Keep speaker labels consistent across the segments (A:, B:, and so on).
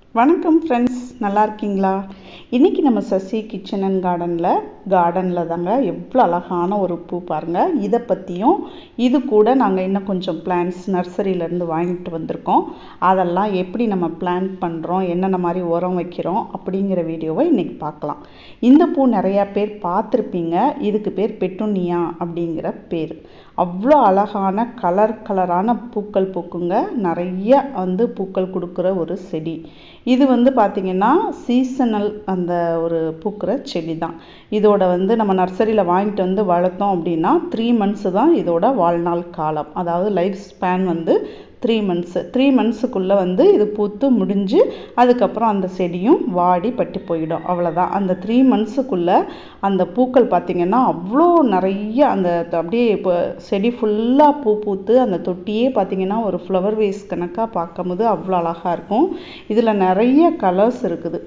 A: வணக்கம் ஃப்ரெண்ட்ஸ் நல்லா இருக்கீங்களா இன்றைக்கி நம்ம சசி கிச்சன் அண்ட் கார்டனில் கார்டனில் தாங்க எவ்வளோ அழகான ஒரு பூ பாருங்கள் இதை பற்றியும் இது கூட நாங்கள் இன்னும் கொஞ்சம் பிளான்ஸ் நர்சரியிலேருந்து வாங்கிட்டு வந்திருக்கோம் அதெல்லாம் எப்படி நம்ம பிளான்ட் பண்ணுறோம் என்னென்ன மாதிரி உரம் வைக்கிறோம் அப்படிங்கிற வீடியோவை இன்றைக்கி பார்க்கலாம் இந்த பூ நிறையா பேர் பார்த்துருப்பீங்க இதுக்கு பேர் பெட்டுனியா அப்படிங்கிற பேர் அவ்வளோ அழகான கலர் கலரான பூக்கள் பூக்குங்க நிறைய வந்து பூக்கள் கொடுக்குற ஒரு செடி இது வந்து பார்த்திங்கன்னா சீசனல் அந்த ஒரு பூக்கிற செடி தான் இதோட வந்து நம்ம நர்சரியில் வாங்கிட்டு வந்து வளர்த்தோம் அப்படின்னா த்ரீ மந்த்ஸு தான் இதோட வாழ்நாள் காலம் அதாவது லைஃப் ஸ்பேன் வந்து த்ரீ மந்த்ஸு த்ரீ மந்த்ஸுக்குள்ளே வந்து இது பூத்து முடிஞ்சு அதுக்கப்புறம் அந்த செடியும் வாடி பட்டி போயிடும் அவ்வளோதான் அந்த த்ரீ மந்த்ஸுக்குள்ளே அந்த பூக்கள் பார்த்திங்கன்னா அவ்வளோ நிறைய அந்த அப்படியே இப்போ செடி ஃபுல்லாக பூ பூத்து அந்த தொட்டியே பார்த்திங்கன்னா ஒரு ஃப்ளவர் வேஸ் கணக்காக பார்க்கும்போது அவ்வளோ அழகாக இருக்கும் இதில் நிறைய கலர்ஸ் இருக்குது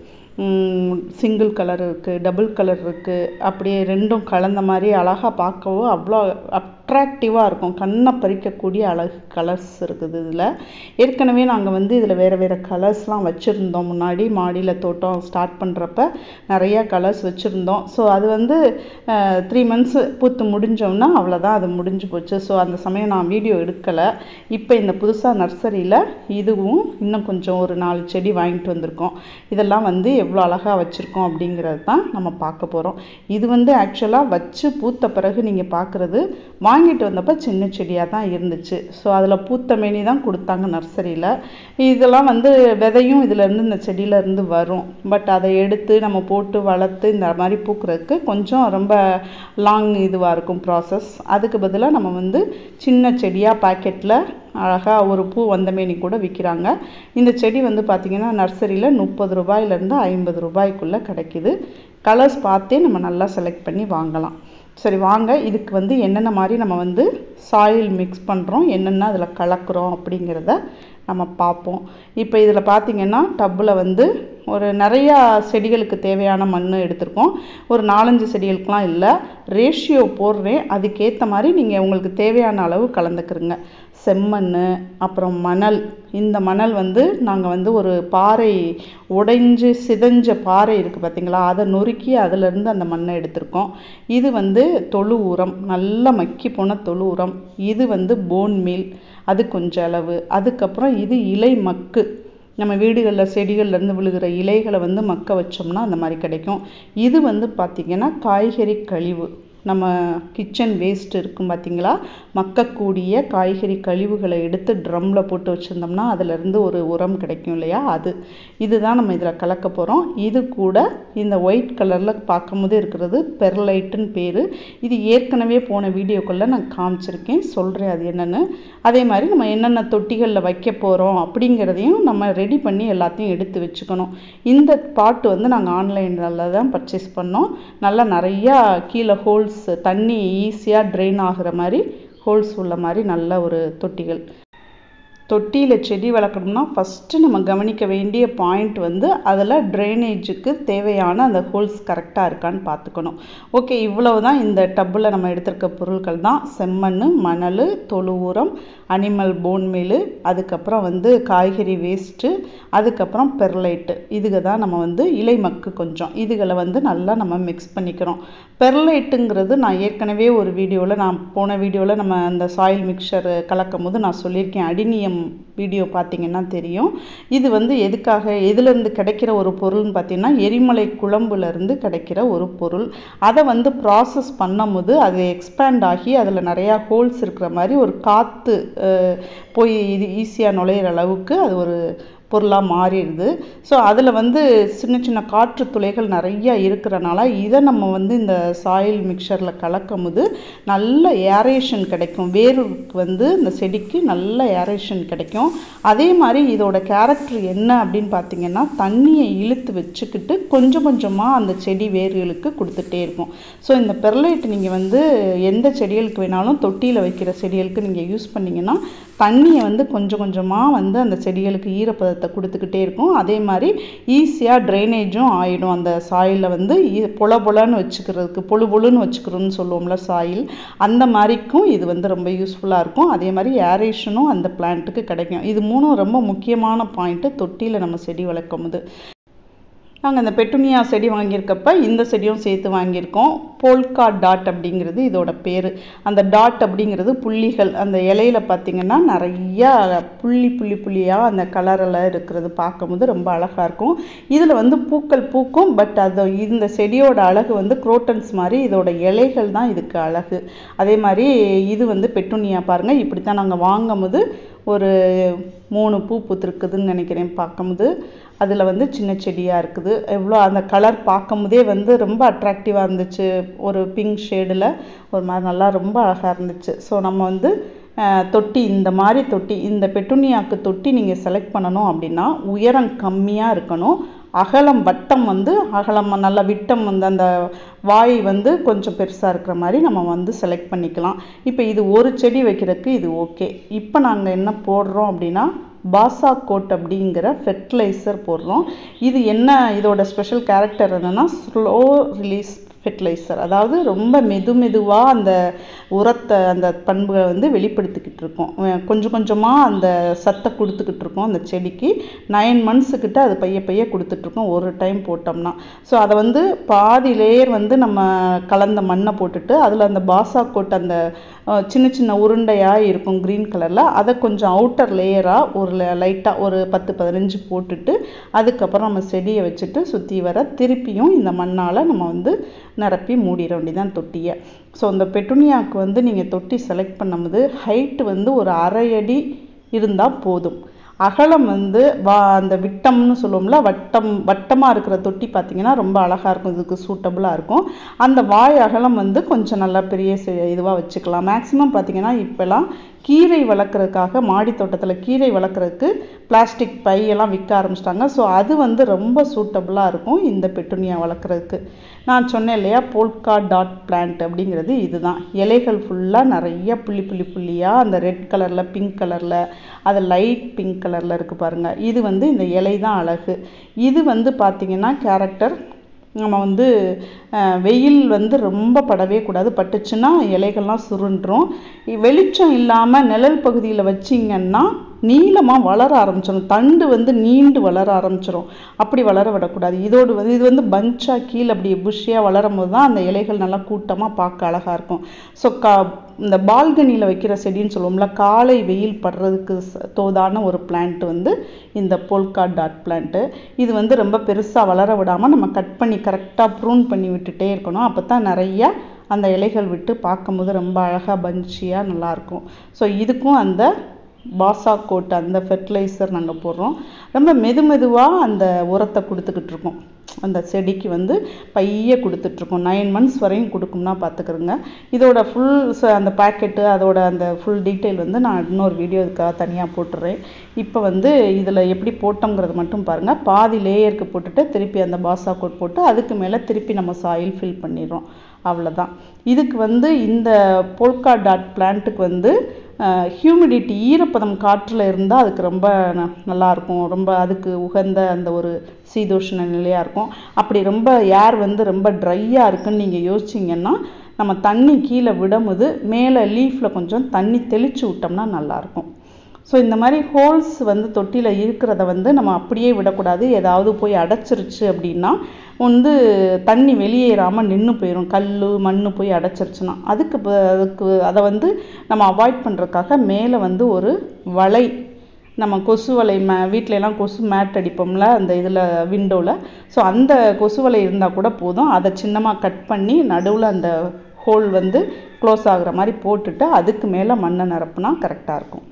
A: சிங்கிள் கலர் இருக்குது டபுள் கலர் இருக்குது அப்படியே ரெண்டும் கலந்த மாதிரி அழகாக பார்க்கவும் அவ்வளோ அட்ராக்டிவாக இருக்கும் கண்ணை பறிக்கக்கூடிய அழகு கலர்ஸ் இருக்குது இதில் ஏற்கனவே நாங்கள் வந்து இதில் வேறு வேறு கலர்ஸ்லாம் வச்சுருந்தோம் முன்னாடி மாடியில் தோட்டம் ஸ்டார்ட் பண்ணுறப்ப நிறையா கலர்ஸ் வச்சுருந்தோம் ஸோ அது வந்து த்ரீ மந்த்ஸ் பூத்து முடிஞ்சோம்னா அவ்வளோதான் அது முடிஞ்சு போச்சு ஸோ அந்த சமயம் நான் வீடியோ எடுக்கலை இப்போ இந்த புதுசாக நர்சரியில் இதுவும் இன்னும் கொஞ்சம் ஒரு நாலு செடி வாங்கிட்டு வந்திருக்கோம் இதெல்லாம் வந்து எவ்வளோ அழகாக வச்சுருக்கோம் அப்படிங்கிறது தான் நம்ம பார்க்க போகிறோம் இது வந்து ஆக்சுவலாக வச்சு பூத்த பிறகு நீங்கள் பார்க்குறது வாங்கிட்டு வந்தப்போ சின்ன செடியாக தான் இருந்துச்சு ஸோ அதில் பூத்த மேனி தான் கொடுத்தாங்க நர்சரியில் இதெல்லாம் வந்து விதையும் இதிலேருந்து இந்த செடியிலேருந்து வரும் பட் அதை எடுத்து நம்ம போட்டு வளர்த்து இந்த மாதிரி பூக்கிறதுக்கு கொஞ்சம் ரொம்ப லாங் இதுவாக இருக்கும் ப்ராசஸ் அதுக்கு பதிலாக நம்ம வந்து சின்ன செடியாக பாக்கெட்டில் அழகாக ஒரு பூ வந்த மேனி கூட விற்கிறாங்க இந்த செடி வந்து பார்த்திங்கன்னா நர்சரியில் முப்பது ரூபாயிலேருந்து ஐம்பது ரூபாய்க்குள்ளே கிடைக்கிது கலர்ஸ் பார்த்தே நம்ம நல்லா செலக்ட் பண்ணி வாங்கலாம் சரி வாங்க இதுக்கு வந்து என்னென்ன மாதிரி நம்ம வந்து சாயில் மிக்ஸ் பண்ணுறோம் என்னென்ன அதில் கலக்கிறோம் அப்படிங்கிறத நம்ம பார்ப்போம் இப்போ இதில் பார்த்திங்கன்னா டப்பில் வந்து ஒரு நிறையா செடிகளுக்கு தேவையான மண் எடுத்திருக்கோம் ஒரு நாலஞ்சு செடிகளுக்கெலாம் இல்லை ரேஷியோ போடுறேன் அதுக்கேற்ற மாதிரி நீங்கள் உங்களுக்கு தேவையான அளவு கலந்துக்கிறங்க செம்மண் அப்புறம் மணல் இந்த மணல் வந்து நாங்கள் வந்து ஒரு பாறை உடைஞ்சு சிதைஞ்ச பாறை இருக்குது பார்த்தீங்களா அதை நொறுக்கி அதிலேருந்து அந்த மண்ணை எடுத்திருக்கோம் இது வந்து தொழு உரம் நல்லா மக்கி போன தொழு உரம் இது வந்து போன் மீல் அது கொஞ்சம் அளவு அதுக்கப்புறம் இது இலை மக்கு நம்ம வீடுகளில் செடிகள்லேருந்து விழுகிற இலைகளை வந்து மக்க வச்சோம்னா அந்த மாதிரி கிடைக்கும் இது வந்து பார்த்திங்கன்னா காய்கறி கழிவு நம்ம கிச்சன் வேஸ்ட் இருக்கும் பார்த்தீங்களா மக்கக்கூடிய காய்கறி கழிவுகளை எடுத்து ட்ரம்மில் போட்டு வச்சுருந்தோம்னா அதிலேருந்து ஒரு உரம் கிடைக்கும் இல்லையா அது இதுதான் நம்ம இதில் கலக்க போகிறோம் இது கூட இந்த ஒயிட் கலரில் பார்க்கும்போது இருக்கிறது பெர்லைட்டுன்னு பேர் இது ஏற்கனவே போன வீடியோக்குள்ளே நான் காமிச்சிருக்கேன் சொல்கிறேன் அது என்னென்னு அதே மாதிரி நம்ம என்னென்ன தொட்டிகளில் வைக்க போகிறோம் அப்படிங்கிறதையும் நம்ம ரெடி பண்ணி எல்லாத்தையும் எடுத்து வச்சுக்கணும் இந்த பாட்டு வந்து நாங்கள் ஆன்லைனில் தான் பர்ச்சேஸ் பண்ணோம் நல்லா நிறையா கீழே ஹோல்ஸ் தண்ணி ஈஸியாக ட்ரெயின் ஆகிற மாதிரி ஹோல்ஸ் உள்ள மாதிரி நல்ல ஒரு தொட்டிகள் தொட்டியில் செடி வளர்க்கணும்னா ஃபஸ்ட்டு நம்ம கவனிக்க வேண்டிய பாயிண்ட் வந்து அதில் ட்ரைனேஜுக்கு தேவையான அந்த ஹோல்ஸ் கரெக்டாக இருக்கான்னு பார்த்துக்கணும் ஓகே இவ்வளவு தான் இந்த டப்பில் நம்ம எடுத்திருக்க பொருட்கள் தான் செம்மண் மணல் தொழு உரம் அனிமல் போன் மீல் அதுக்கப்புறம் வந்து காய்கறி வேஸ்ட்டு அதுக்கப்புறம் பெர்லைட்டு இதுக தான் நம்ம வந்து இலை மக்கு கொஞ்சம் இதுகளை வந்து நல்லா நம்ம மிக்ஸ் பண்ணிக்கிறோம் பெர்லைட்டுங்கிறது நான் ஏற்கனவே ஒரு வீடியோவில் நான் போன வீடியோவில் நம்ம அந்த சாயில் மிக்சர் கலக்கும் போது நான் சொல்லியிருக்கேன் அடினியம் வீடியோ பார்த்தீங்கன்னா தெரியும் இது வந்து எதுக்காக எதுலேருந்து கிடைக்கிற ஒரு பொருள்னு பார்த்தீங்கன்னா எரிமலை குழம்புலேருந்து கிடைக்கிற ஒரு பொருள் அதை வந்து ப்ராசஸ் பண்ணும்போது அது எக்ஸ்பேண்ட் ஆகி அதில் நிறையா ஹோல்ஸ் இருக்கிற மாதிரி ஒரு காற்று போய் இது ஈஸியாக நுழையிற அளவுக்கு அது ஒரு பொருளாக மாறிடுது ஸோ அதில் வந்து சின்ன சின்ன காற்று துளைகள் நிறையா இருக்கிறனால இதை நம்ம வந்து இந்த சாயில் மிக்சரில் கலக்கும் போது நல்ல ஏரேஷன் கிடைக்கும் வேருக்கு வந்து இந்த செடிக்கு நல்ல ஏரேஷன் கிடைக்கும் அதே மாதிரி இதோட கேரக்டர் என்ன அப்படின்னு பார்த்தீங்கன்னா தண்ணியை இழுத்து வச்சுக்கிட்டு கொஞ்சம் கொஞ்சமாக அந்த செடி வேர்களுக்கு கொடுத்துட்டே இருக்கும் ஸோ இந்த பெர்லைட் நீங்கள் வந்து எந்த செடிகளுக்கு வேணாலும் தொட்டியில் வைக்கிற செடிகளுக்கு நீங்கள் யூஸ் பண்ணிங்கன்னா தண்ணியை வந்து கொஞ்சம் கொஞ்சமாக வந்து அந்த செடிகளுக்கு ஈரப்பதத்தை உரத்தை கொடுத்துக்கிட்டே இருக்கும் அதே மாதிரி ஈஸியாக ட்ரைனேஜும் ஆயிடும் அந்த சாயிலில் வந்து ஈ- பொல பொலன்னு வச்சுக்கிறதுக்கு பொழு பொழுன்னு வச்சுக்கிறோன்னு சொல்லுவோம்ல சாயில் அந்த மாதிரிக்கும் இது வந்து ரொம்ப யூஸ்ஃபுல்லாக இருக்கும் அதே மாதிரி ஏரேஷனும் அந்த பிளான்ட்டுக்கு கிடைக்கும் இது மூணும் ரொம்ப முக்கியமான பாயிண்ட்டு தொட்டியில் நம்ம செடி வளர்க்கும் போது நாங்கள் இந்த பெட்டுனியா செடி வாங்கியிருக்கப்ப இந்த செடியும் சேர்த்து வாங்கியிருக்கோம் போல்கா டாட் அப்படிங்கிறது இதோட பேர் அந்த டாட் அப்படிங்கிறது புள்ளிகள் அந்த இலையில பார்த்தீங்கன்னா நிறையா புள்ளி புள்ளி புள்ளியாக அந்த கலரில் இருக்கிறது பார்க்கும்போது ரொம்ப அழகாக இருக்கும் இதில் வந்து பூக்கள் பூக்கும் பட் அது இந்த செடியோட அழகு வந்து குரோட்டன்ஸ் மாதிரி இதோட இலைகள் தான் இதுக்கு அழகு அதே மாதிரி இது வந்து பெட்டுனியா பாருங்கள் இப்படி தான் நாங்கள் வாங்கும்போது ஒரு மூணு பூ பூத்திருக்குதுன்னு நினைக்கிறேன் பார்க்கும்போது அதில் வந்து சின்ன செடியாக இருக்குது எவ்வளோ அந்த கலர் பார்க்கும்போதே வந்து ரொம்ப அட்ராக்டிவாக இருந்துச்சு ஒரு பிங்க் ஷேடில் ஒரு மாதிரி நல்லா ரொம்ப அழகாக இருந்துச்சு ஸோ நம்ம வந்து அஹ், தொட்டி இந்த மாதிரி தொட்டி இந்த பெட்டுனியாக்கு தொட்டி நீங்கள் செலக்ட் பண்ணணும் அப்படின்னா உயரம் கம்மியாக இருக்கணும் அகலம் வட்டம் வந்து அகலம் நல்லா விட்டம் வந்து அந்த வாய் வந்து கொஞ்சம் பெருசாக இருக்கிற மாதிரி நம்ம வந்து செலக்ட் பண்ணிக்கலாம் இப்போ இது ஒரு செடி வைக்கிறதுக்கு இது ஓகே இப்போ நாங்கள் என்ன போடுறோம் அப்படின்னா பாசா கோட் அப்படிங்கிற ஃபெர்டிலைசர் போடுறோம் இது என்ன இதோட ஸ்பெஷல் கேரக்டர் என்னன்னா ஸ்லோ ரிலீஸ் ஃபெர்டிலைசர் அதாவது ரொம்ப மெது மெதுவாக அந்த உரத்தை அந்த பண்புகளை வந்து வெளிப்படுத்திக்கிட்டு இருக்கோம் அஹ் கொஞ்சம் கொஞ்சமாக அந்த சத்தை கொடுத்துக்கிட்டு இருக்கோம் அந்த செடிக்கு நைன் மந்த்ஸுக்கிட்ட அது பைய பைய கொடுத்துட்ருக்கோம் ஒரு டைம் போட்டோம்னா ஸோ அதை வந்து பாதி லேயர் வந்து நம்ம கலந்த மண்ணை போட்டுட்டு அதில் அந்த பாசா கோட் அந்த அஹ், சின்ன சின்ன உருண்டையாக இருக்கும் க்ரீன் கலரில் அதை கொஞ்சம் அவுட்டர் லேயராக ஒரு லைட்டாக ஒரு பத்து பதினஞ்சு போட்டுட்டு அதுக்கப்புறம் நம்ம செடியை வச்சுட்டு சுற்றி வர திருப்பியும் இந்த மண்ணால் நம்ம வந்து நிரப்பி மூடிட வேண்டியதான் தொட்டியை ஸோ இந்த பெட்டுனியாவுக்கு வந்து நீங்கள் தொட்டி செலக்ட் பண்ணும்போது ஹைட்டு வந்து ஒரு அரை அடி இருந்தால் போதும் அகலம் வந்து வா அந்த விட்டம்னு சொல்லுவோம்ல வட்டம் வட்டமாக இருக்கிற தொட்டி பார்த்தீங்கன்னா ரொம்ப அழகாக இருக்கும் இதுக்கு சூட்டபுளாக இருக்கும் அந்த வாய் அகலம் வந்து கொஞ்சம் நல்லா பெரிய இதுவாக வச்சுக்கலாம் மேக்ஸிமம் பார்த்தீங்கன்னா இப்போல்லாம் கீரை வளர்க்குறதுக்காக மாடி தோட்டத்தில் கீரை வளர்க்குறதுக்கு பிளாஸ்டிக் பையெல்லாம் விற்க ஆரம்பிச்சிட்டாங்க ஸோ அது வந்து ரொம்ப சூட்டபுளாக இருக்கும் இந்த பெட்டுனியா வளர்க்குறதுக்கு நான் சொன்னேன் இல்லையா போல்கா டாட் பிளான்ட் அப்படிங்கிறது இதுதான் இலைகள் ஃபுல்லாக நிறைய புள்ளி புள்ளி புள்ளியாக அந்த ரெட் கலரில் பிங்க் கலரில் அது லைட் பிங்க் கலரில் இருக்குது பாருங்கள் இது வந்து இந்த இலை தான் அழகு இது வந்து பார்த்திங்கன்னா கேரக்டர் நம்ம வந்து அஹ், வெயில் வந்து ரொம்ப படவே கூடாது பட்டுச்சுன்னா இலைகள்லாம் சுருண்டுரும் இ- வெளிச்சம் இல்லாமல் நிழல் பகுதியில் வச்சிங்கன்னா நீளமாக வளர ஆரம்பிச்சிடும் தண்டு வந்து நீண்டு வளர ஆரம்பிச்சிடும் அப்படி வளர விடக்கூடாது இதோடு வந்து இது வந்து பஞ்சாக கீழே அப்படி புஷ்ஷியாக வளரும் போது தான் அந்த இலைகள் நல்லா கூட்டமாக பார்க்க அழகாக இருக்கும் ஸோ கா இந்த பால்கனியில் வைக்கிற செடின்னு சொல்லுவோம்ல காலை வெயில் படுறதுக்கு ச- தோதான ஒரு பிளான்ட் வந்து இந்த போல்கா டாட் பிளான்ட்டு இது வந்து ரொம்ப பெருசாக வளர விடாமல் நம்ம கட் பண்ணி கரெக்டாக ப்ரூன் பண்ணி விட்டுட்டே இருக்கணும் அப்போ தான் நிறையா அந்த இலைகள் விட்டு பார்க்கும்போது ரொம்ப அழகாக பஞ்சியாக நல்லாயிருக்கும் ஸோ இதுக்கும் அந்த பாசா கோட் அந்த ஃபெர்டிலைசர் நாங்கள் போடுறோம் ரொம்ப மெது மெதுவாக அந்த உரத்தை கொடுத்துக்கிட்டு இருக்கோம் அந்த செடிக்கு வந்து பைய கொடுத்துட்ருக்கோம் நைன் மந்த்ஸ் வரையும் கொடுக்கும்னா பார்த்துக்கிறோங்க இதோட ஃபுல் அந்த பேக்கெட்டு அதோட அந்த ஃபுல் டீட்டெயில் வந்து நான் இன்னொரு வீடியோ இதுக்காக தனியாக போட்டுறேன் இப்போ வந்து இதில் எப்படி போட்டோங்கிறது மட்டும் பாருங்கள் பாதி லேயருக்கு போட்டுட்டு திருப்பி அந்த பாசா கோட் போட்டு அதுக்கு மேலே திருப்பி நம்ம சாயில் ஃபில் பண்ணிடுறோம் அவ்வளோதான் இதுக்கு வந்து இந்த போல்கா டாட் பிளான்ட்டுக்கு வந்து ஹியூமிடிட்டி ஈரப்பதம் காற்றில் இருந்தால் அதுக்கு ரொம்ப ந- நல்லா இருக்கும் ரொம்ப அதுக்கு உகந்த அந்த ஒரு சீதோஷ்ண நிலையாக இருக்கும் அப்படி ரொம்ப ஏர் வந்து ரொம்ப ட்ரையாக இருக்குன்னு நீங்கள் யோசிச்சிங்கன்னா நம்ம தண்ணி கீழே விடும்போது மேலே லீஃபில் கொஞ்சம் தண்ணி தெளித்து விட்டோம்னா நல்லாயிருக்கும் ஸோ இந்த மாதிரி ஹோல்ஸ் வந்து தொட்டியில் இருக்கிறத வந்து நம்ம அப்படியே விடக்கூடாது ஏதாவது போய் அடைச்சிருச்சு அப்படின்னா வந்து தண்ணி வெளியேறாமல் நின்று போயிடும் கல் மண் போய் அடைச்சிருச்சுன்னா அதுக்கு ப- அதுக்கு அதை வந்து நம்ம அவாய்ட் பண்ணுறதுக்காக மேலே வந்து ஒரு வலை நம்ம கொசு வலை மே வீட்ல எல்லாம் கொசு மேட் அடிப்போம்ல அந்த இதில் விண்டோவில் ஸோ அந்த கொசு வலை இருந்தால் கூட போதும் அதை சின்னமாக கட் பண்ணி நடுவில் அந்த ஹோல் வந்து க்ளோஸ் ஆகுற மாதிரி போட்டுட்டு அதுக்கு மேலே மண்ணை நிரப்புனா கரெக்டாக இருக்கும்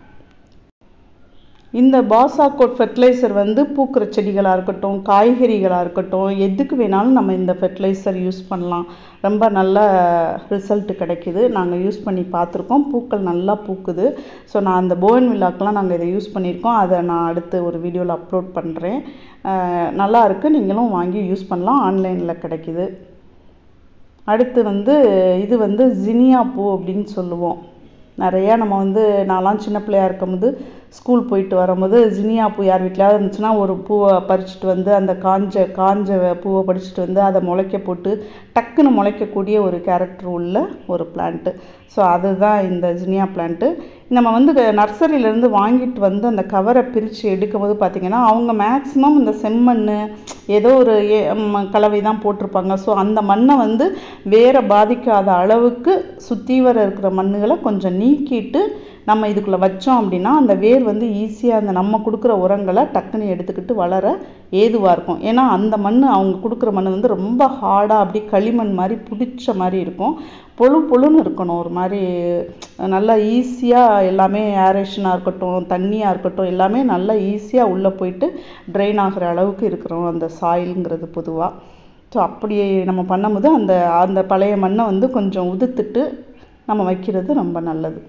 A: இந்த பாசாக்கோட் ஃபெர்டிலைசர் வந்து பூக்கிற செடிகளாக இருக்கட்டும் காய்கறிகளாக இருக்கட்டும் எதுக்கு வேணாலும் நம்ம இந்த ஃபெர்டிலைசர் யூஸ் பண்ணலாம் ரொம்ப நல்ல ரிசல்ட் கிடைக்குது நாங்கள் யூஸ் பண்ணி பார்த்துருக்கோம் பூக்கள் நல்லா பூக்குது ஸோ நான் அந்த போவன் வில்லாக்கெலாம் நாங்கள் இதை யூஸ் பண்ணியிருக்கோம் அதை நான் அடுத்து ஒரு வீடியோவில் அப்லோட் பண்ணுறேன் நல்லா இருக்குது நீங்களும் வாங்கி யூஸ் பண்ணலாம் ஆன்லைனில் கிடைக்குது அடுத்து வந்து இது வந்து ஜினியா பூ அப்படின்னு சொல்லுவோம் நிறையா நம்ம வந்து நான்லாம் சின்ன பிள்ளையா இருக்கும்போது ஸ்கூல் போயிட்டு வரும்போது ஜினியா பூ யார் வீட்லையாவது இருந்துச்சுன்னா ஒரு பூவை பறிச்சுட்டு வந்து அந்த காஞ்ச காஞ்ச பூவை பறிச்சுட்டு வந்து அதை முளைக்க போட்டு டக்குன்னு முளைக்கக்கூடிய ஒரு கேரக்டர் உள்ள ஒரு பிளான்ட்டு ஸோ அதுதான் இந்த ஜினியா பிளான்ட்டு நம்ம வந்து நர்சரியிலேருந்து வாங்கிட்டு வந்து அந்த கவரை பிரித்து எடுக்கும்போது பார்த்திங்கன்னா அவங்க மேக்ஸிமம் இந்த செம்மண் ஏதோ ஒரு ஏ- ம், கலவை தான் போட்டிருப்பாங்க ஸோ அந்த மண்ணை வந்து வேற பாதிக்காத அளவுக்கு சுற்றி வர இருக்கிற மண்ணுகளை கொஞ்சம் நீக்கிட்டு நம்ம இதுக்குள்ளே வச்சோம் அப்படின்னா அந்த வேர் வந்து ஈஸியாக அந்த நம்ம கொடுக்குற உரங்களை டக்குன்னு எடுத்துக்கிட்டு வளர ஏதுவாக இருக்கும் ஏன்னா அந்த மண் அவங்க கொடுக்குற மண் வந்து ரொம்ப ஹார்டாக அப்படி களிமண் மாதிரி பிடிச்ச மாதிரி இருக்கும் பொழு பொழுன்னு இருக்கணும் ஒரு மாதிரி நல்லா ஈஸியாக எல்லாமே ஏரேஷனாக இருக்கட்டும் தண்ணியாக இருக்கட்டும் எல்லாமே நல்லா ஈஸியாக உள்ளே போயிட்டு ட்ரெயின் ஆகிற அளவுக்கு இருக்கிறோம் அந்த சாயிலுங்கிறது பொதுவாக ஸோ அப்படி நம்ம பண்ணும்போது அந்த அந்த பழைய மண்ணை வந்து கொஞ்சம் உதுத்துட்டு நம்ம வைக்கிறது ரொம்ப நல்லது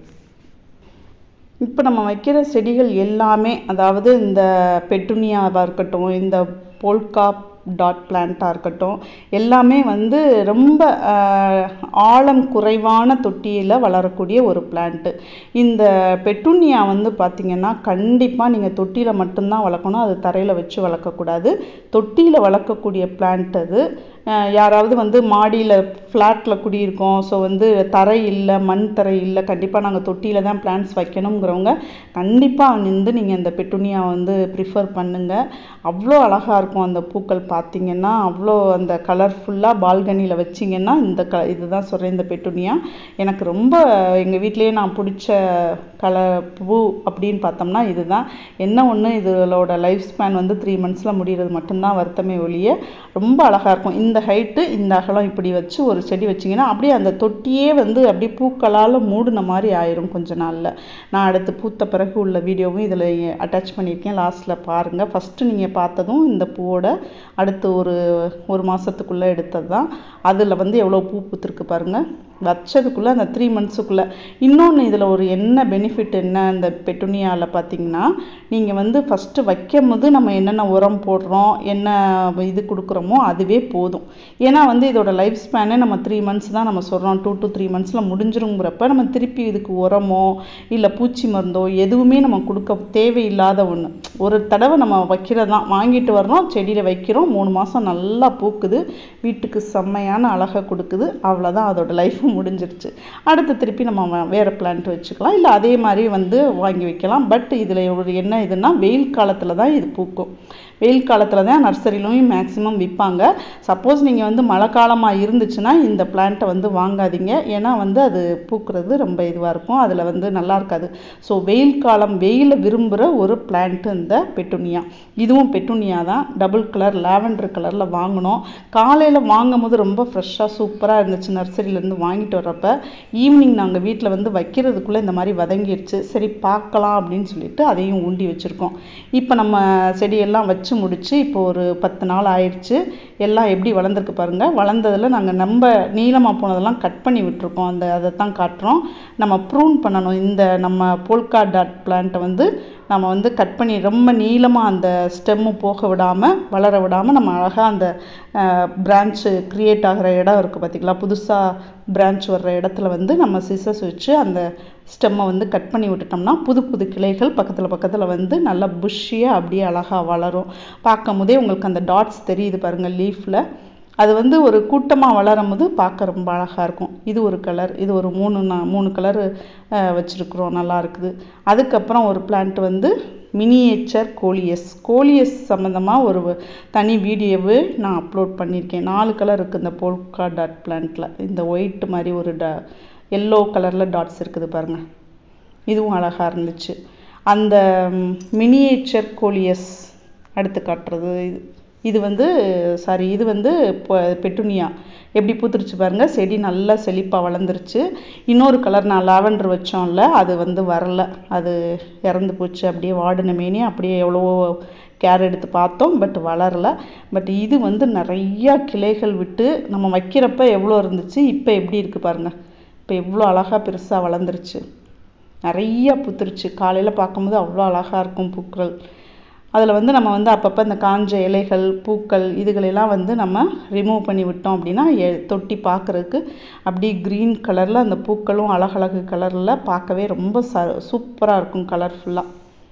A: இப்போ நம்ம வைக்கிற செடிகள் எல்லாமே அதாவது இந்த பெட்டுனியாவாக இருக்கட்டும் இந்த போல்கா டாட் பிளான்ட்டாக இருக்கட்டும் எல்லாமே வந்து ரொம்ப ஆஹ், ஆழம் குறைவான தொட்டியில் வளரக்கூடிய ஒரு பிளான்ட்டு இந்த பெட்டுனியா வந்து பார்த்திங்கன்னா கண்டிப்பாக நீங்கள் தொட்டியில் மட்டும்தான் வளர்க்கணும் அது தரையில் வச்சு வளர்க்கக்கூடாது தொட்டியில் வளர்க்கக்கூடிய பிளான்ட் அது அஹ் யாராவது வந்து மாடியில் ஃப்ளாட்டில் குடியிருக்கோம் ஸோ வந்து தரை இல்லை மண் தரை இல்லை கண்டிப்பாக நாங்கள் தொட்டியில் தான் பிளான்ட்ஸ் வைக்கணுங்கிறவங்க கண்டிப்பாக வந்து நீங்கள் இந்த பெட்டுனியா வந்து ப்ரிஃபர் பண்ணுங்கள் அவ்வளோ அழகாக இருக்கும் அந்த பூக்கள் பார்த்தீங்கன்னா அவ்வளோ அந்த கலர்ஃபுல்லாக பால்கனியில் வச்சிங்கன்னா இந்த க இதுதான் சொல்கிறேன் இந்த பெட்டுனியா எனக்கு ரொம்ப எங்கள் வீட்டிலேயே நான் பிடிச்ச கலர் பூ அப்படின்னு பார்த்தோம்னா இதுதான் என்ன ஒன்று இதோட லைஃப் ஸ்பேன் வந்து த்ரீ மந்த்ஸில் முடிகிறது மட்டும்தான் வருத்தமே ஒழிய ரொம்ப அழகாக இருக்கும் இந்த ஹைட்டு இந்த அகலம் இப்படி வச்சு ஒரு செடி வச்சிங்கன்னா அப்படியே அந்த தொட்டியே வந்து அப்படியே பூக்களால் மூடின மாதிரி ஆயிரும் கொஞ்ச நாளில் நான் அடுத்து பூத்த பிறகு உள்ள வீடியோவும் இதில் அட்டாச் பண்ணியிருக்கேன் லாஸ்ட்டில் பாருங்கள் ஃபஸ்ட்டு நீங்கள் பார்த்ததும் இந்த பூவோட அடுத்து ஒரு ஒரு மாதத்துக்குள்ளே எடுத்தது தான் அதில் வந்து எவ்வளோ பூ பூத்திருக்கு பாருங்கள் வச்சதுக்குள்ளே அந்த த்ரீ மந்த்ஸுக்குள்ளே இன்னொன்று இதில் ஒரு என்ன பெனிஃபிட் என்ன இந்த பெட்டுனியாவில் பார்த்தீங்கன்னா நீங்கள் வந்து ஃபஸ்ட்டு வைக்கும் போது நம்ம என்னென்ன உரம் போடுறோம் என்ன இது கொடுக்குறோமோ அதுவே போதும் ஏன்னா வந்து இதோட லைஃப் ஸ்பேனே நம்ம த்ரீ மந்த்ஸ் தான் நம்ம சொல்கிறோம் டூ டு த்ரீ மந்த்ஸில் முடிஞ்சிருங்கிறப்ப நம்ம திருப்பி இதுக்கு உரமோ இல்லை பூச்சி மருந்தோ எதுவுமே நம்ம கொடுக்க தேவையில்லாத ஒன்று ஒரு தடவை நம்ம வைக்கிறதான் வாங்கிட்டு வர்றோம் செடியில் வைக்கிறோம் மூணு மாதம் நல்லா பூக்குது வீட்டுக்கு செம்மையான அழகை கொடுக்குது அவ்வளோதான் அதோட லைஃப் முடிஞ்சிருச்சு அடுத்து திருப்பி நம்ம வ- வேற பிளான்ட் வச்சுக்கலாம் இல்லை அதே மாதிரி வந்து வாங்கி வைக்கலாம் பட் இதில் ஒரு என்ன இதுன்னா வெயில் காலத்தில் தான் இது பூக்கும் வெயில் காலத்தில் தான் நர்சரிலையும் மேக்ஸிமம் விற்பாங்க சப்போஸ் நீங்கள் வந்து மழை காலமாக இருந்துச்சுன்னா இந்த பிளான்ட்டை வந்து வாங்காதீங்க ஏன்னா வந்து அது பூக்கிறது ரொம்ப இதுவாக இருக்கும் அதில் வந்து நல்லா இருக்காது ஸோ வெயில் காலம் வெயிலை விரும்புகிற ஒரு பிளான்ட் இந்த பெட்டுனியா இதுவும் பெட்டுனியா தான் டபுள் கலர் லாவெண்டர் கலரில் வாங்கினோம் காலையில் வாங்கும் போது ரொம்ப ஃப்ரெஷ்ஷாக சூப்பராக இருந்துச்சு நர்சரியிலேருந்து வாங்கிட்டு வர்றப்ப ஈவினிங் நாங்கள் வீட்டில் வந்து வைக்கிறதுக்குள்ளே இந்த மாதிரி வதங்கிடுச்சு சரி பார்க்கலாம் அப்படின்னு சொல்லிட்டு அதையும் ஊண்டி வச்சுருக்கோம் இப்போ நம்ம செடியெல்லாம் வச்சு முடிச்சு இப்போ ஒரு பத்து நாள் ஆயிடுச்சு எல்லாம் எப்படி வளர்ந்துருக்கு பாருங்கள் வளர்ந்ததில் நாங்கள் நம்ம நீளமாக போனதெல்லாம் கட் பண்ணி விட்டுருக்கோம் அந்த அதை தான் காட்டுறோம் நம்ம ப்ரூன் பண்ணணும் இந்த நம்ம போல்கா டாட் பிளான்ட்டை வந்து நம்ம வந்து கட் பண்ணி ரொம்ப நீளமாக அந்த ஸ்டெம்மு போக விடாமல் வளர விடாமல் நம்ம அழகாக அந்த பிரான்ச்சு க்ரியேட் ஆகிற இடம் இருக்குது பார்த்திங்களா புதுசாக பிரான்ச் வர்ற இடத்துல வந்து நம்ம சிசர்ஸ் வச்சு அந்த ஸ்டெம்மை வந்து கட் பண்ணி விட்டுட்டோம்னா புது புது கிளைகள் பக்கத்தில் பக்கத்தில் வந்து நல்லா புஷ்ஷியாக அப்படியே அழகாக வளரும் பார்க்கும் போதே உங்களுக்கு அந்த டாட்ஸ் தெரியுது பாருங்கள் லீஃபில் அது வந்து ஒரு கூட்டமாக வளரும் போது பார்க்க ரொம்ப அழகாக இருக்கும் இது ஒரு கலர் இது ஒரு மூணு நா- மூணு கலர் வச்சுருக்குறோம் நல்லா இருக்குது அதுக்கப்புறம் ஒரு பிளான்ட் வந்து மினியேச்சர் கோலியஸ் கோலியஸ் சம்மந்தமாக ஒரு தனி வீடியோவு நான் அப்லோட் பண்ணியிருக்கேன் நாலு கலர் இருக்குது இந்த போல்கா டாட் பிளான்ட்டில் இந்த ஒயிட் மாதிரி ஒரு டா எல்லோ கலரில் டாட்ஸ் இருக்குது பாருங்கள் இதுவும் அழகாக இருந்துச்சு அந்த மினியேச்சர் கோலியஸ் அடுத்து காட்டுறது இது இது வந்து சாரி இது வந்து பொ- பெட்டுனியா எப்படி பூத்துருச்சு பாருங்க செடி நல்லா செழிப்பாக வளர்ந்துருச்சு இன்னொரு கலர் நான் லாவெண்டர் வச்சோம்ல அது வந்து வரல அது இறந்து போச்சு அப்படியே வாடின மேனி அப்படியே எவ்வளவோ கேர் எடுத்து பார்த்தோம் பட் வளரல பட் இது வந்து நிறையா கிளைகள் விட்டு நம்ம வைக்கிறப்ப எவ்வளோ இருந்துச்சு இப்போ எப்படி இருக்குது பாருங்க இப்போ எவ்வளோ அழகாக பெருசாக வளர்ந்துருச்சு நிறைய பூத்துருச்சு காலையில் பார்க்கும்போது அவ்வளோ அழகாக இருக்கும் பூக்கள் அதில் வந்து நம்ம வந்து அப்பப்போ இந்த காஞ்ச இலைகள் பூக்கள் இதுகளெல்லாம் வந்து நம்ம ரிமூவ் பண்ணி விட்டோம் அப்படின்னா எ- தொட்டி பார்க்குறதுக்கு அப்படியே க்ரீன் கலரில் அந்த பூக்களும் அழகழகு கலரில் பார்க்கவே ரொம்ப ச சூப்பராக இருக்கும் கலர்ஃபுல்லாக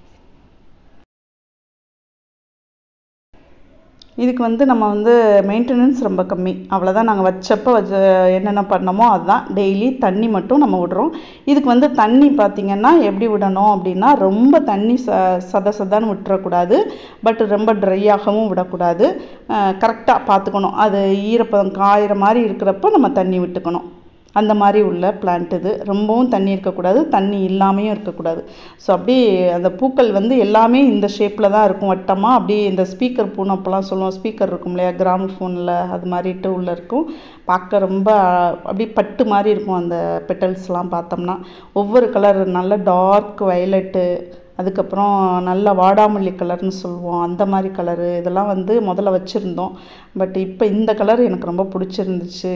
A: இதுக்கு வந்து நம்ம வந்து மெயின்டெனன்ஸ் ரொம்ப கம்மி அவ்வளோதான் நாங்கள் வச்சப்போ வச்ச என்னென்ன பண்ணோமோ அதுதான் டெய்லி தண்ணி மட்டும் நம்ம விடுறோம் இதுக்கு வந்து தண்ணி பார்த்திங்கன்னா எப்படி விடணும் அப்படின்னா ரொம்ப தண்ணி ச சத சதன்னு விட்டுறக்கூடாது பட் ரொம்ப ட்ரையாகவும் விடக்கூடாது கரெக்டாக பார்த்துக்கணும் அது ஈரப்பதம் காயிற மாதிரி இருக்கிறப்ப நம்ம தண்ணி விட்டுக்கணும் அந்த மாதிரி உள்ள பிளான்ட் இது ரொம்பவும் தண்ணி இருக்கக்கூடாது தண்ணி இல்லாமையும் இருக்கக்கூடாது ஸோ அப்படியே அந்த பூக்கள் வந்து எல்லாமே இந்த ஷேப்பில் தான் இருக்கும் வட்டமாக அப்படியே இந்த ஸ்பீக்கர் பூன்னு அப்போல்லாம் சொல்லுவோம் ஸ்பீக்கர் இருக்கும் இல்லையா கிராம் ஃபோனில் அது மாதிரிட்டு உள்ள இருக்கும் பார்க்க ரொம்ப அப்படியே பட்டு மாதிரி இருக்கும் அந்த பெட்டல்ஸ்லாம் பார்த்தோம்னா ஒவ்வொரு கலர் நல்ல டார்க் வயலட்டு அதுக்கப்புறம் நல்ல வாடாமல்லி கலர்னு சொல்லுவோம் அந்த மாதிரி கலரு இதெல்லாம் வந்து முதல்ல வச்சுருந்தோம் பட் இப்போ இந்த கலர் எனக்கு ரொம்ப பிடிச்சிருந்துச்சு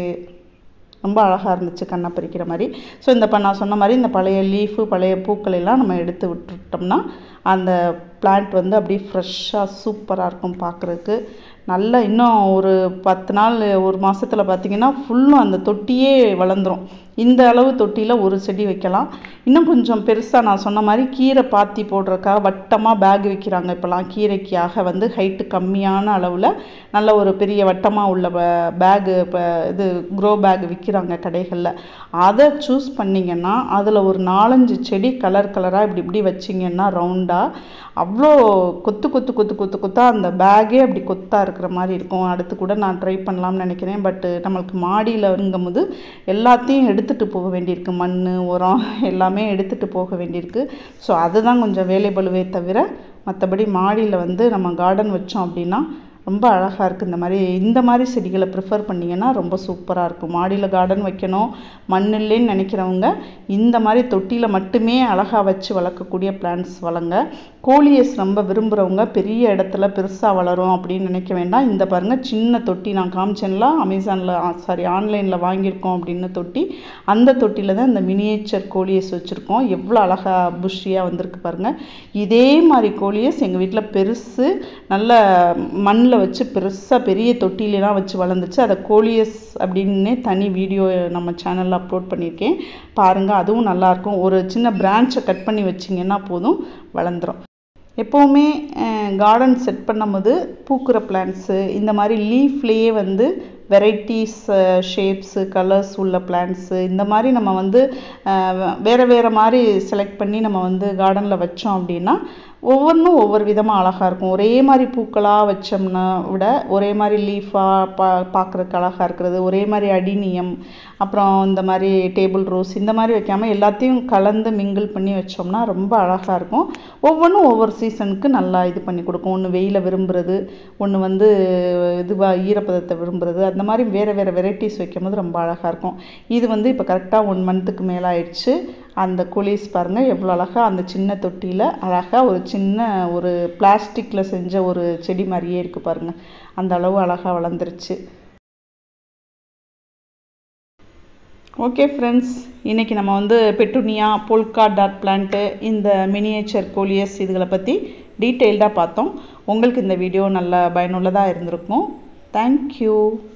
A: ரொம்ப அழகாக இருந்துச்சு கண்ணை பறிக்கிற மாதிரி ஸோ இந்த இப்போ நான் சொன்ன மாதிரி இந்த பழைய லீஃபு பழைய பூக்கள் எல்லாம் நம்ம எடுத்து விட்டுட்டோம்னா அந்த பிளான்ட் வந்து அப்படியே ஃப்ரெஷ்ஷாக சூப்பராக இருக்கும் பார்க்குறதுக்கு நல்ல இன்னும் ஒரு பத்து நாள் ஒரு மாசத்துல பார்த்தீங்கன்னா ஃபுல்லும் அந்த தொட்டியே வளர்ந்துரும் இந்த அளவு தொட்டியில் ஒரு செடி வைக்கலாம் இன்னும் கொஞ்சம் பெருசாக நான் சொன்ன மாதிரி கீரை பாத்தி போடுறதுக்காக வட்டமாக பேக் விற்கிறாங்க இப்போலாம் கீரைக்காக வந்து ஹைட்டு கம்மியான அளவில் நல்ல ஒரு பெரிய வட்டமாக உள்ள பேகு இப்போ இது க்ரோ பேக் விற்கிறாங்க கடைகளில் அதை சூஸ் பண்ணிங்கன்னா அதில் ஒரு நாலஞ்சு செடி கலர் கலராக இப்படி இப்படி வச்சிங்கன்னா ரவுண்டாக அவ்வளோ கொத்து கொத்து கொத்து கொத்து கொத்தா அந்த பேக்கே அப்படி கொத்தா இருக்கிற மாதிரி இருக்கும் அடுத்து கூட நான் ட்ரை பண்ணலாம்னு நினைக்கிறேன் பட் நம்மளுக்கு மாடியிலங்கும் போது எல்லாத்தையும் எடுத்துகிட்டு போக வேண்டியிருக்கு மண் உரம் எல்லாமே எடுத்துகிட்டு போக வேண்டியிருக்கு ஸோ அதுதான் கொஞ்சம் வேலை பளுவே தவிர மற்றபடி மாடியில் வந்து நம்ம கார்டன் வச்சோம் அப்படின்னா ரொம்ப அழகாக இருக்குது இந்த மாதிரி இந்த மாதிரி செடிகளை ப்ரிஃபர் பண்ணிங்கன்னா ரொம்ப சூப்பராக இருக்கும் மாடியில் கார்டன் வைக்கணும் மண் இல்லைன்னு நினைக்கிறவங்க இந்த மாதிரி தொட்டியில் மட்டுமே அழகாக வச்சு வளர்க்கக்கூடிய பிளான்ட்ஸ் வளங்க கோலியஸ் ரொம்ப விரும்புகிறவங்க பெரிய இடத்துல பெருசாக வளரும் அப்படின்னு நினைக்க வேண்டாம் இந்த பாருங்கள் சின்ன தொட்டி நான் காமிச்சேன்ல அமேசானில் சாரி ஆன்லைனில் வாங்கியிருக்கோம் அப்படின்னு தொட்டி அந்த தொட்டியில் தான் இந்த மினியேச்சர் கோலியஸ் வச்சுருக்கோம் எவ்வளோ அழகாக புஷ்ஷியாக வந்திருக்கு பாருங்கள் இதே மாதிரி கோலியஸ் எங்கள் வீட்டில் பெருசு நல்ல மண்ணில் வச்சு பெருசாக பெரிய தொட்டிலலாம் வச்சு வளர்ந்துச்சு அதை கோலியஸ் அப்படின்னே தனி வீடியோ நம்ம சேனலில் அப்லோட் பண்ணியிருக்கேன் பாருங்கள் அதுவும் நல்லாயிருக்கும் ஒரு சின்ன பிரான்ச்சை கட் பண்ணி வச்சிங்கன்னா போதும் வளர்ந்துரும் எப்போவுமே கார்டன் செட் பண்ணும்போது பூக்கிற பிளான்ட்ஸு இந்த மாதிரி லீஃப்லேயே வந்து வெரைட்டிஸ் ஷேப்ஸு கலர்ஸ் உள்ள பிளான்ட்ஸு இந்த மாதிரி நம்ம வந்து அஹ், வேறு வேறு மாதிரி செலக்ட் பண்ணி நம்ம வந்து கார்டனில் வச்சோம் அப்படின்னா ஒவ்வொன்றும் ஒவ்வொரு விதமாக அழகாக இருக்கும் ஒரே மாதிரி பூக்களாக வச்சோம்னா விட ஒரே மாதிரி லீஃபாக பா பார்க்குறதுக்கு அழகாக இருக்கிறது ஒரே மாதிரி அடினியம் அப்புறம் இந்த மாதிரி டேபிள் ரோஸ் இந்த மாதிரி வைக்காமல் எல்லாத்தையும் கலந்து மிங்கிள் பண்ணி வச்சோம்னா ரொம்ப அழகாக இருக்கும் ஒவ்வொன்றும் ஒவ்வொரு சீசனுக்கு நல்லா இது பண்ணி கொடுக்கும் ஒன்று வெயிலை விரும்புறது ஒன்று வந்து இதுவாக ஈரப்பதத்தை விரும்புறது அந்த மாதிரி வேறு வேறு வெரைட்டிஸ் வைக்கும்போது ரொம்ப அழகாக இருக்கும் இது வந்து இப்போ கரெக்டாக ஒன் மந்த்துக்கு மேலே ஆயிடுச்சு அந்த குலீஸ் பாருங்கள் எவ்வளோ அழகாக அந்த சின்ன தொட்டியில் அழகாக ஒரு சின்ன ஒரு பிளாஸ்டிக்கில் செஞ்ச ஒரு செடி மாதிரியே இருக்குது பாருங்கள் அந்த அளவு அழகாக வளர்ந்துருச்சு ஓகே ஃப்ரெண்ட்ஸ் இன்றைக்கி நம்ம வந்து பெட்டுனியா போல்கா டாட் பிளான்ட்டு இந்த மினியேச்சர் கோலியஸ் இதுகளை பற்றி டீட்டெயில்டாக பார்த்தோம் உங்களுக்கு இந்த வீடியோ நல்ல பயனுள்ளதாக இருந்திருக்கும் தேங்க்யூ